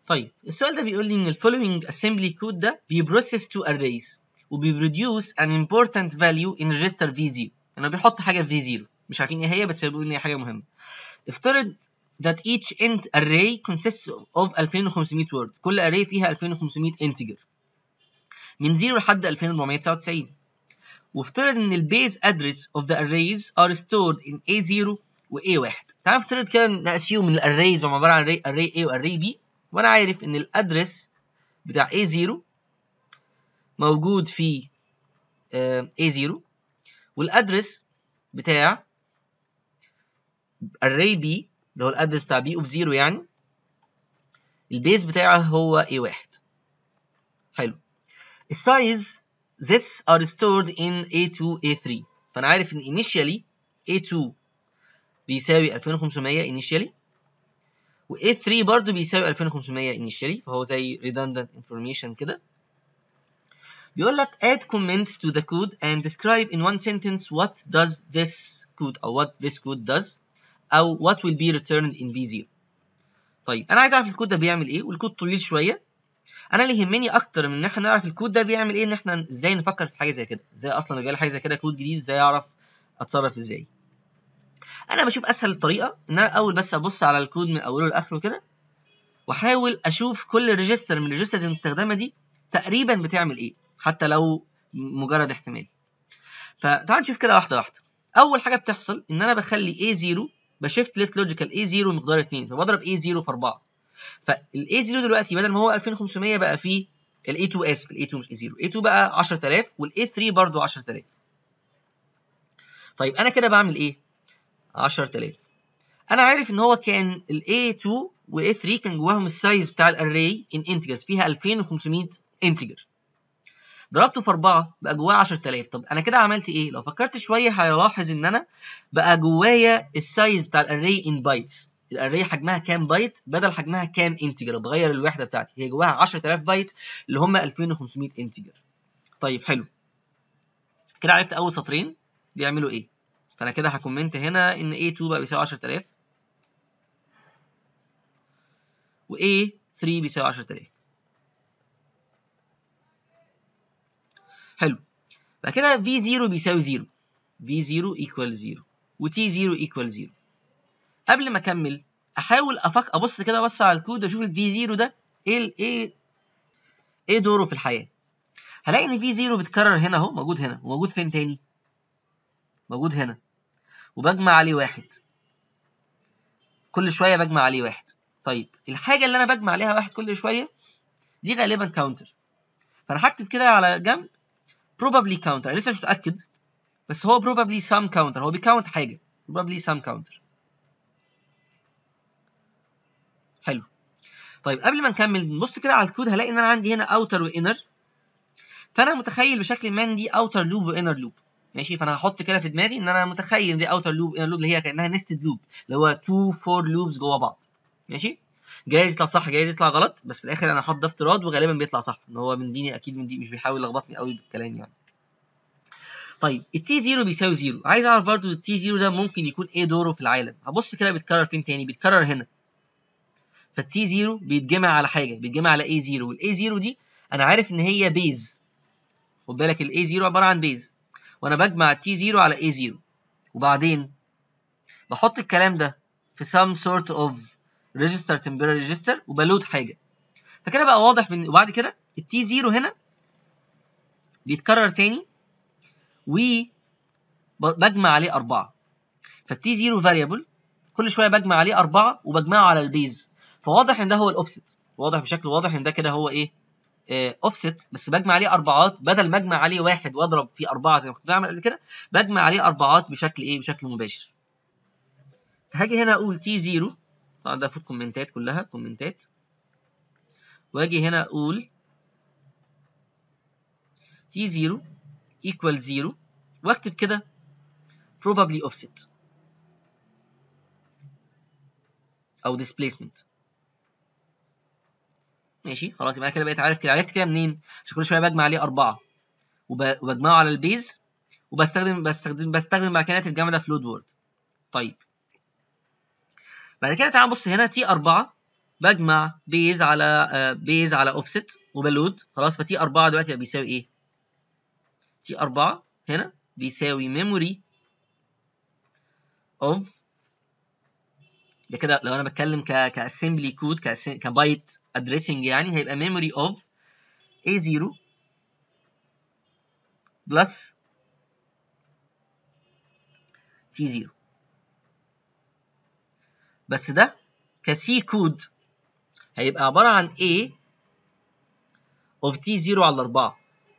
طيب السؤال ده بيقول لي ان الفولوينج assembly code ده بيبروسيس تو arrays وبيبروديوس an important value in register v0 انه بيحط حاجه في v0 مش عارفين ايه هي بس بيقول ان هي حاجه مهمه افترض that each int array consists of 2500 word كل array فيها 2500 integer من 0 لحد 2499 وافترض ان البيز ادرس of the arrays are stored in A0 و A1 تعال نفترض كده نأسيوم ان الاريز هم عباره عن array, array A و array B وانا عارف ان الادرس بتاع A0 موجود في uh, A0 والادرس بتاع array B اللي هو الادرس بتاع B of 0 يعني البيز بتاعه هو A1 حلو السايز this are stored in A2 A3 فانا عارف ان initially A2 بيساوي 2500 initially و A3 برضو بيساوي 2500 initially فهو زي redundant information كده بيقول لك add comments to the code and describe in one sentence what does this code أو what this code does أو what will be returned in V0 طيب أنا عايز أعرف الكود ده بيعمل إيه والكود طويل شوية أنا اللي يهمني أكتر من إن إحنا نعرف الكود ده بيعمل إيه إن إحنا إزاي نفكر في حاجة زي كده إزاي أصلا لو جالي حاجة زي كده كود جديد إزاي أعرف أتصرف إزاي أنا بشوف أسهل الطريقة إن أنا الأول بس أبص على الكود من أوله لآخره كده وأحاول أشوف كل ريجستر من الريجسترز المستخدمة دي تقريبا بتعمل إيه حتى لو مجرد احتمال فتعال نشوف كده واحده واحده اول حاجه بتحصل ان انا بخلي A0 بشيفت ليفت لوجيكال A0 مقدار 2 فبضرب A0 في 4 فال A0 دلوقتي بدل ما هو 2500 بقى فيه ال A2 اسف ال A2 مش A0 A2 بقى 10000 وال A3 برضه 10000 طيب انا كده بعمل ايه 10000 انا عارف ان هو كان ال A2 و A3 كان جواهم السايز بتاع الاري ان انتجرز فيها 2500 انتجر ضربته في 4 بقى جواه 10000 طب انا كده عملت ايه لو فكرت شويه هلاحظ ان انا بقى جوايا السايز بتاع الاري ان بايتس الاري حجمها كام بايت بدل حجمها كام انتجر بغير الوحده بتاعتي هي جواها 10000 بايت اللي هم 2500 انتجر طيب حلو كده عرفت اول سطرين بيعملوا ايه فانا كده هكومنت هنا ان A2 بقى بيساوي 10000 و A3 بيساوي 10000 حلو بعد كده V0 بيساوي 0 V0 equal 0 و T0 equal 0 قبل ما اكمل احاول افك ابص كده بص على الكود واشوف ال V0 ده ايه ايه ايه دوره في الحياه هلاقي ان V0 بيتكرر هنا اهو موجود هنا وموجود فين تاني موجود هنا وبجمع عليه واحد كل شويه بجمع عليه واحد طيب الحاجه اللي انا بجمع عليها واحد كل شويه دي غالبا كاونتر فانا هكتب كده على جنب probably counter أنا لسه مش متأكد بس هو probably some counter هو بيكاونت حاجة probably some counter حلو طيب قبل ما نكمل نبص كده على الكود هلاقي ان انا عندي هنا outer و inner فانا متخيل بشكل ما ان دي outer loop و inner loop ماشي فانا هحط كده في دماغي ان انا متخيل دي outer loop inner loop اللي هي كانها nested loop اللي هو 2 4 loops جوه بعض ماشي جايز يطلع صح جايز يطلع غلط بس في الاخر انا هحط ده افتراض وغالبا بيطلع صح ان هو من ديني اكيد من دي مش بيحاول يلخبطني قوي بالكلام يعني طيب التي 0 بيساوي 0 عايز اعرف برضو التي 0 ده ممكن يكون ايه دوره في العالم هبص كده بيتكرر فين تاني بيتكرر هنا فالتي 0 بيتجمع على حاجه بيتجمع على اي 0 والاي 0 دي انا عارف ان هي بيز خد بالك الاي 0 عباره عن بيز وانا بجمع التي 0 على اي 0 وبعدين بحط الكلام ده في some sort of register temporary register وبلود حاجه فكده بقى واضح من وبعد كده التي 0 هنا بيتكرر تاني و بجمع عليه أربعة فالتي 0 فاريبل كل شويه بجمع عليه أربعة وبجمعه على البيز فواضح ان ده هو الاوفست واضح بشكل واضح ان ده كده هو ايه اوفست بس بجمع عليه اربعات بدل ما اجمع عليه واحد واضرب فيه اربعه زي ما كنت بعمل قبل كده بجمع عليه اربعات بشكل ايه بشكل مباشر هاجي هنا اقول تي 0 طبعا ده المفروض كومنتات كلها كومنتات واجي هنا اقول تي 0 equal 0 واكتب كده probably offset او displacement ماشي خلاص يبقى انا كده بقيت عارف كده عرفت كده منين عشان كل شويه بجمع عليه اربعه وبجمعه على البيز وبستخدم بستخدم بستخدم مكانات الجمع ده في لود وورد طيب بعد كده تعال نبص هنا تي 4 بجمع بيز على بيز على اوفست وبلود خلاص فتي 4 دلوقتي بيساوي ايه؟ تي 4 هنا بيساوي ميموري اوف ده كده لو انا بتكلم ك كاسمبلي كود كبايت ادريسنج يعني هيبقى ميموري اوف A0 بلس T0 بس ده كسي كود هيبقى عبارة عن A of T0 على 4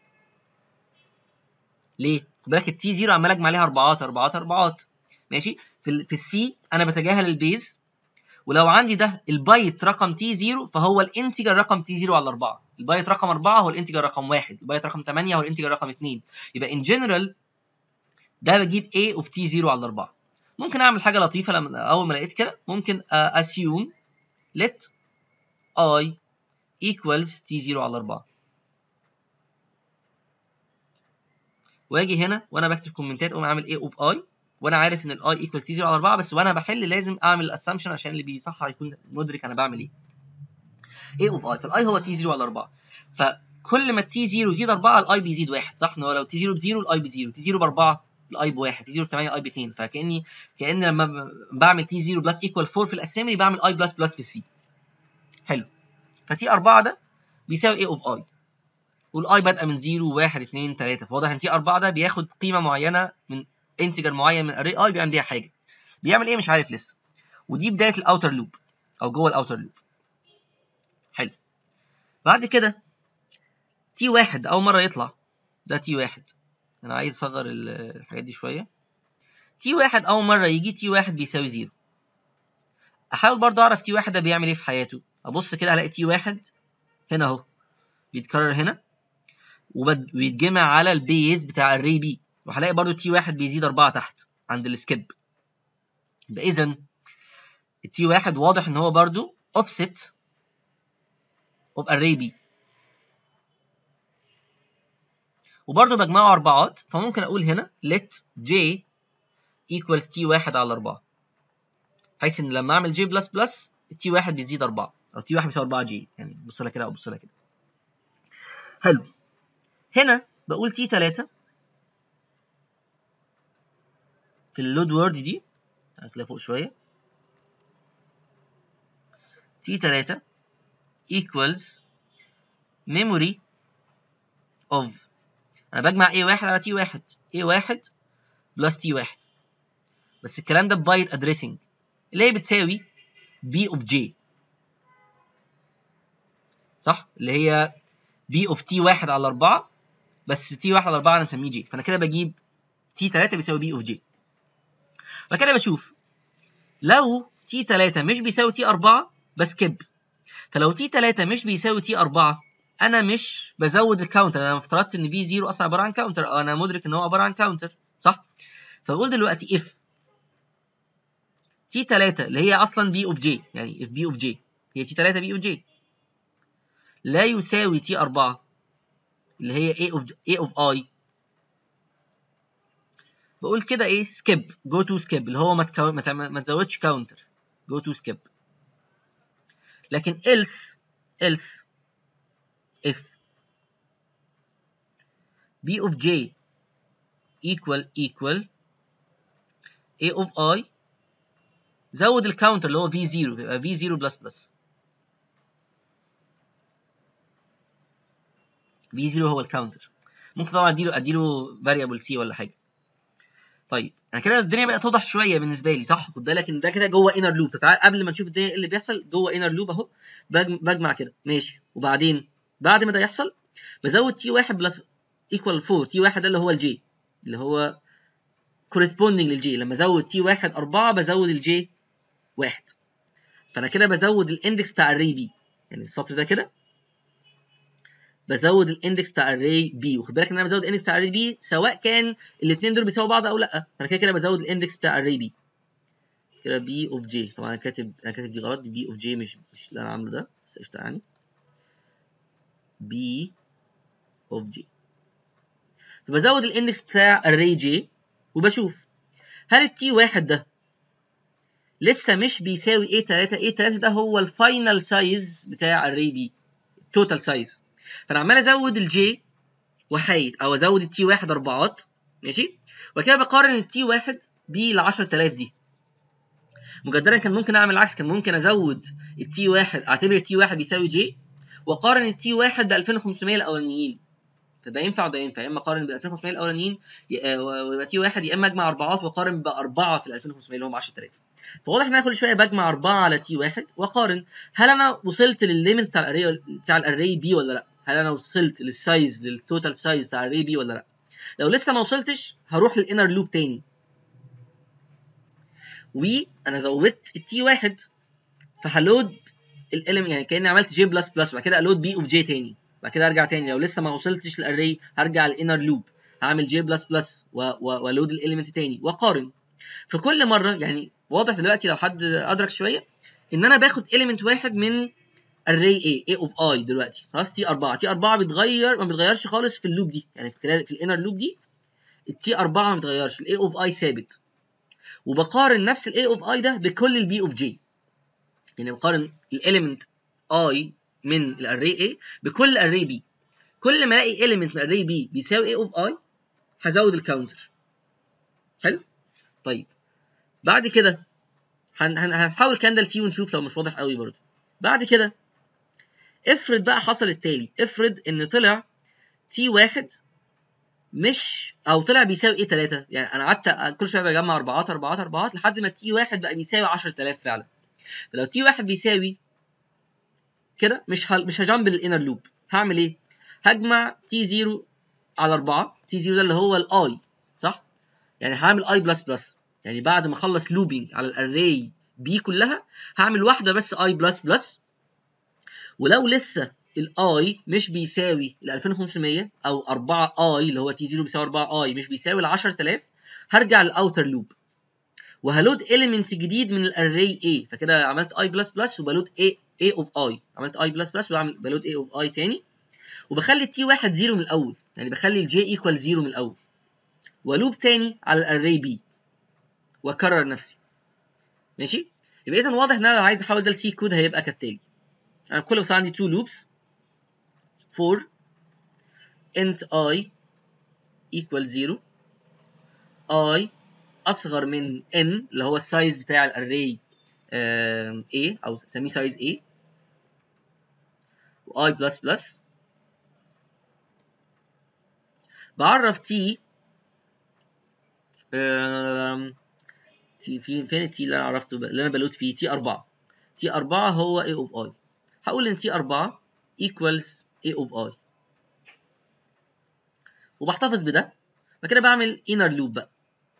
ليه؟ خد بالك التي 0 عمال اجمع عليها اربعات اربعات اربعات ماشي في ال في السي انا بتجاهل البيز ولو عندي ده البايت رقم تي 0 فهو الانتجر رقم تي 0 على 4 البايت رقم 4 هو الانتجر رقم 1 البايت رقم 8 هو الانتجر رقم 2 يبقى ان جنرال ده بجيب A اوف تي 0 على 4 ممكن اعمل حاجه لطيفه لما اول ما لقيت كده ممكن assume let i equals t0 على 4 واجي هنا وانا بكتب كومنتات اقوم اعمل a اوف i وانا عارف ان الاي ايكوال تي 0 على 4 بس وانا بحل لازم اعمل الاسامبشن عشان اللي بيصحح يكون مدرك انا بعمل ايه a اوف i فالاي هو تي 0 على 4 فكل ما التي 0 يزيد 4 الاي بيزيد 1 صح ان هو لو تي 0 ب 0 الاي ب 0 تي 0 ب 4 الاي بواحد تي 0 ب 8 الاي ب 2 فكاني كان لما بعمل تي 0 بلس ايكوال 4 في الاسامبلي بعمل اي بلس بلس في السي حلو فتي 4 ده بيساوي ايه اوف اي والاي بادئه من 0 1 2 3 فواضح ان تي 4 ده بياخد قيمه معينه من انتجر معين من اري اي بيعمل بيها حاجه بيعمل ايه مش عارف لسه ودي بدايه الاوتر لوب او جوه الاوتر لوب حلو بعد كده تي واحد اول مره يطلع ده تي واحد انا عايز اصغر الحاجات دي شويه تي واحد اول مره يجي تي واحد بيساوي زيرو احاول برضه اعرف تي واحد ده بيعمل ايه في حياته ابص كده الاقي تي واحد هنا اهو بيتكرر هنا وبيتجمع على البيز بتاع الري بي وهلاقي برضه تي واحد بيزيد أربعة تحت عند السكيب يبقى إذا التي واحد واضح إن هو برضه offset of array B وبرضه بجمعه أربعات فممكن أقول هنا let j equals t واحد على أربعة بحيث إن لما أعمل j بلس بلس التي واحد بيزيد أربعة أو تي واحد بيساوي أربعة j يعني بص لها كده أو بص لها كده حلو هنا بقول تي 3 في اللود وورد دي هتلاقيها فوق شويه تي 3 equals memory of انا بجمع a واحد على t واحد a واحد بلس t واحد بس الكلام ده بايت ادريسنج اللي هي بتساوي b of j صح اللي هي b of t واحد على 4 بس t واحد على 4 انا مسميه j فانا كده بجيب t 3 بيساوي b of j بعد كده بشوف لو t 3 مش بيساوي t 4 بسكيب فلو t 3 مش بيساوي t 4 انا مش بزود الكاونتر انا افترضت ان v 0 اصلا عباره عن كاونتر انا مدرك ان هو عباره عن كاونتر صح فبقول دلوقتي if t 3 اللي هي اصلا b of j يعني if b of j هي t 3 b of j لا يساوي t 4 اللي هي a of a of i بقول كده ايه سكيب جو تو سكيب اللي هو ما تكو... ما, تعمل... ما تزودش كاونتر جو تو سكيب لكن else else if b of j equal equal a of i زود الكاونتر اللي هو v0 يبقى v0 بلس بلس v0 هو الكاونتر ممكن طبعا اديله اديله variable c ولا حاجه طيب انا كده الدنيا بقت توضح شويه بالنسبه لي صح خد بالك ان ده كده جوه انر لوب تعال قبل ما نشوف الدنيا ايه اللي بيحصل جوه انر لوب اهو بجمع كده ماشي وبعدين بعد ما ده يحصل بزود تي واحد بلس ايكوال 4 تي واحد ده اللي هو الجي اللي هو كورسبوندنج للجي لما ازود تي واحد 4 بزود الجي واحد فانا كده بزود الاندكس بتاع الري بي يعني السطر ده كده بزود الاندكس بتاع الري بي وخد بالك ان انا بزود الاندكس بتاع الري بي سواء كان الاثنين دول بيساووا بعض او لا فانا كده كده بزود الاندكس بتاع الري بي كده بي اوف جي طبعا انا كاتب انا كاتب دي غلط بي اوف جي مش مش اللي انا عامله ده بس قشطه يعني بي اوف جي فبزود الاندكس بتاع الري جي وبشوف هل التي واحد ده لسه مش بيساوي A3 A3 ده هو الفاينل سايز بتاع الري بي التوتال سايز فانا عمال ازود الجي وحيد او ازود التي واحد اربعات ماشي وكده بقارن التي واحد بال 10000 دي مجددا كان ممكن اعمل العكس كان ممكن ازود التي واحد اعتبر التي واحد بيساوي جي واقارن التي واحد ب 2500 الاولانيين فده ينفع وده ينفع يا اما اقارن ب 2500 الاولانيين ويبقى تي واحد يا اما اجمع اربعات واقارن باربعه في ال 2500 اللي هم 10000 فواضح ان انا كل شويه بجمع اربعه على تي واحد واقارن هل انا وصلت للليميت بتاع الاري بتاع الاري بي ولا لا؟ هل انا وصلت للسايز للتوتال سايز بتاع الاري بي ولا لا؟ لو لسه ما وصلتش هروح للانر لوب تاني وانا زودت التي واحد فهلود الالم يعني كاني عملت جي بلس بلس وبعد كده الود بي اوف جي تاني بعد كده ارجع تاني لو لسه ما وصلتش للاري هرجع للانر لوب هعمل جي بلس بلس والود الاليمنت تاني واقارن في كل مره يعني واضح دلوقتي لو حد ادرك شويه ان انا باخد اليمنت واحد من array A A of I دلوقتي خلاص تي 4 تي 4 بيتغير ما بيتغيرش خالص في اللوب دي يعني في خلال في الانر لوب دي التي 4 ما بيتغيرش الاي اوف اي ثابت وبقارن نفس الاي اوف اي ده بكل البي اوف جي يعني بقارن الاليمنت اي من الاري A بكل array B كل ما الاقي element من array B بيساوي A of I هزود الكاونتر حلو طيب بعد كده هن هن هنحاول كاندل تي ونشوف لو مش واضح قوي برضه بعد كده افرض بقى حصل التالي افرض ان طلع تي واحد مش او طلع بيساوي ايه 3 يعني انا قعدت كل شويه بجمع اربعات اربعات اربعات لحد ما تي واحد بقى بيساوي 10000 فعلا فلو تي واحد بيساوي كده مش ه... مش هجامب الانر لوب هعمل ايه؟ هجمع تي 0 على 4 تي 0 ده اللي هو الاي صح؟ يعني هعمل اي بلس بلس يعني بعد ما اخلص لوبينج على الاري بي كلها هعمل واحده بس اي بلس بلس ولو لسه الاي مش بيساوي ال 2500 او 4 اي اللي هو تي 0 بيساوي 4 اي مش بيساوي ال 10000 هرجع للاوتر لوب وهلود اليمنت جديد من الاري A فكده عملت اي بلس بلس وبلود A A اوف اي عملت اي بلس بلس وبعمل بلود A اوف اي تاني وبخلي التي واحد زيرو من الاول يعني بخلي الجي ايكوال زيرو من الاول ولوب تاني على الاري بي واكرر نفسي ماشي يبقى اذا واضح ان انا لو عايز احول ده لسي كود هيبقى كالتالي انا كل بس عندي تو لوبس for int i equal 0 i اصغر من n اللي هو السايز بتاع الاري a او نسميه سايز a و i بلس بلس بعرف t تي في فين التي اللي انا عرفته اللي انا بلود فيه تي 4 تي 4 هو a of i هقول ان تي 4 equals a of i وبحتفظ بده بعد كده بعمل inner loop بقى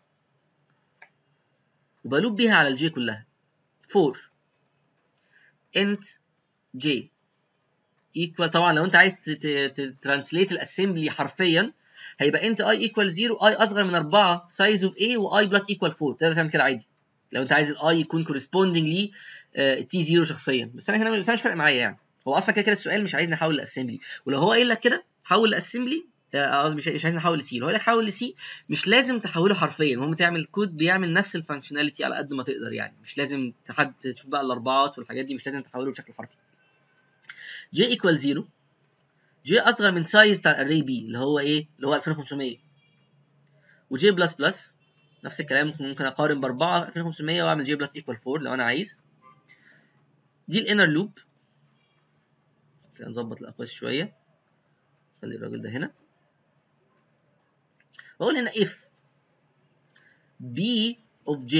وبلوب بيها على الجي كلها for int j equal طبعا لو انت عايز تترانسليت الاسمبلي حرفيا هيبقى انت i equal 0 i اصغر من 4 size of a و i plus equal 4 تقدر تعمل كده عادي لو انت عايز الاي يكون corresponding لي تي 0 شخصيا بس انا هنا بس انا مش فارق معايا يعني هو اصلا كده كده السؤال مش عايزني احول لاسمبلي ولو هو قايل لك كده حول لاسمبلي قصدي مش مش عايز نحول لسي لو قال لك حول لسي مش لازم تحوله حرفيا المهم تعمل كود بيعمل نفس الفانكشناليتي على قد ما تقدر يعني مش لازم تحد تشوف بقى الاربعات والحاجات دي مش لازم تحوله بشكل حرفي j equal 0 j اصغر من سايز بتاع الاري بي اللي هو ايه اللي هو 2500 وj بلس بلس نفس الكلام ممكن اقارن ب 4 2500 واعمل j بلس ايكوال 4 لو انا عايز دي الانر لوب كده نظبط الاقواس شويه خلي الراجل ده هنا بقول هنا if b of j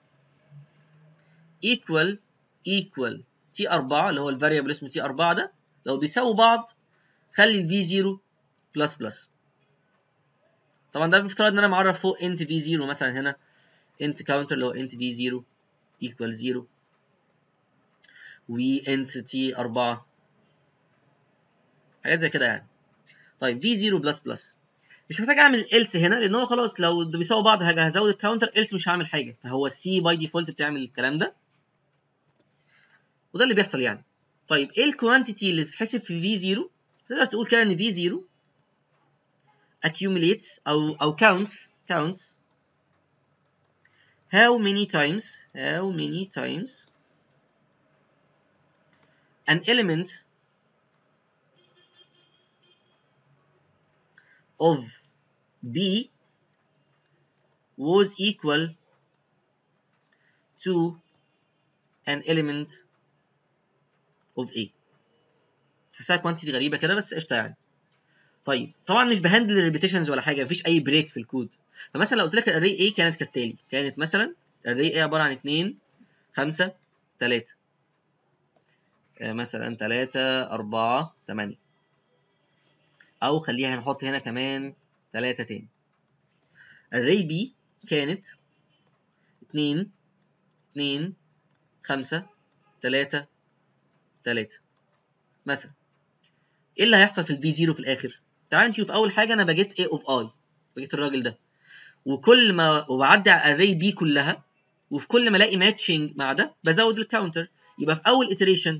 equal equal t 4 اللي هو الفاريبل اسمه t 4 ده لو بيساووا بعض خلي ال v 0 بلس بلس طبعا ده بيفترض ان انا معرف فوق int v 0 مثلا هنا int counter اللي هو int v 0 equal 0 و int t 4 حاجات زي كده يعني طيب v 0 بلس بلس مش محتاج اعمل else هنا لان هو خلاص لو بيساووا بعض هزود الكاونتر else مش هعمل حاجه فهو السي باي ديفولت بتعمل الكلام ده وده اللي بيحصل يعني طيب ايه الكوانتيتي اللي تتحسب في في 0 تقدر تقول كده ان في 0 accumulates او او counts counts how many times how many times an element of B was equal to an element of A حاسسها كوانتيتي غريبة كده بس قشطة يعني طيب طبعا مش بهندل الريبيتيشنز ولا حاجة مفيش أي بريك في الكود فمثلا لو قلت لك الاري A كانت كالتالي كانت مثلا الاري A عبارة عن 2 5 3 مثلا 3 4 8 أو خليها نحط هنا كمان 3 تاني الري بي كانت 2 2 5 3 3 مثلا ايه اللي هيحصل في البي 0 في الاخر تعال نشوف اول حاجه انا بجيت A اوف اي بجيت الراجل ده وكل ما وبعدي على الري بي كلها وفي كل ما الاقي ماتشنج مع ده بزود الكاونتر يبقى في اول iteration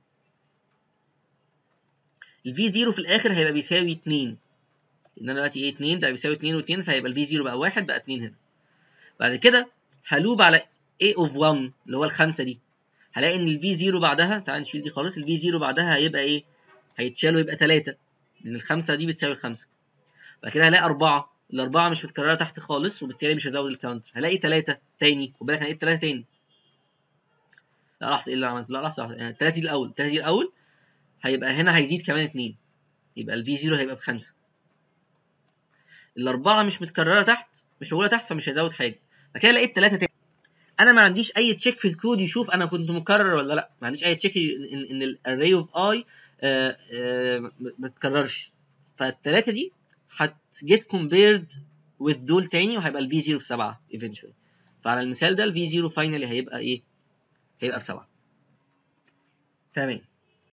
الفي 0 في الاخر هيبقى بيساوي 2 ان انا دلوقتي ايه 2 ده بيساوي 2 و2 فهيبقى الفي 0 بقى 1 بقى 2 هنا بعد كده هلوب على A اوف 1 اللي هو الخمسه دي هلاقي ان الفي 0 بعدها تعال نشيل دي خالص الفي 0 بعدها هيبقى ايه هيتشال ويبقى 3 لان الخمسه دي بتساوي الخمسه بعد كده هلاقي 4 الأربعة مش متكررة تحت خالص وبالتالي مش هزود الكاونتر هلاقي 3 تاني خد بالك انا لقيت 3 تاني لا لحظة ايه اللي عملته لا لحظة يعني 3 دي الأول 3 دي الأول هيبقى هنا هيزيد كمان 2 يبقى الفي 0 هيبقى بخمسة الأربعة مش متكررة تحت مش موجودة تحت فمش هزود حاجة بعد كده لقيت 3 تاني انا ما عنديش اي تشيك في الكود يشوف انا كنت مكرر ولا لا ما عنديش اي تشيك ان ان الاري اوف اي ما تتكررش فالثلاثه دي هتجيت كومبيرد with دول تاني وهيبقى الفي 0 بسبعه eventually فعلى المثال ده الفي 0 فاينلي هيبقى ايه؟ هيبقى بسبعه تمام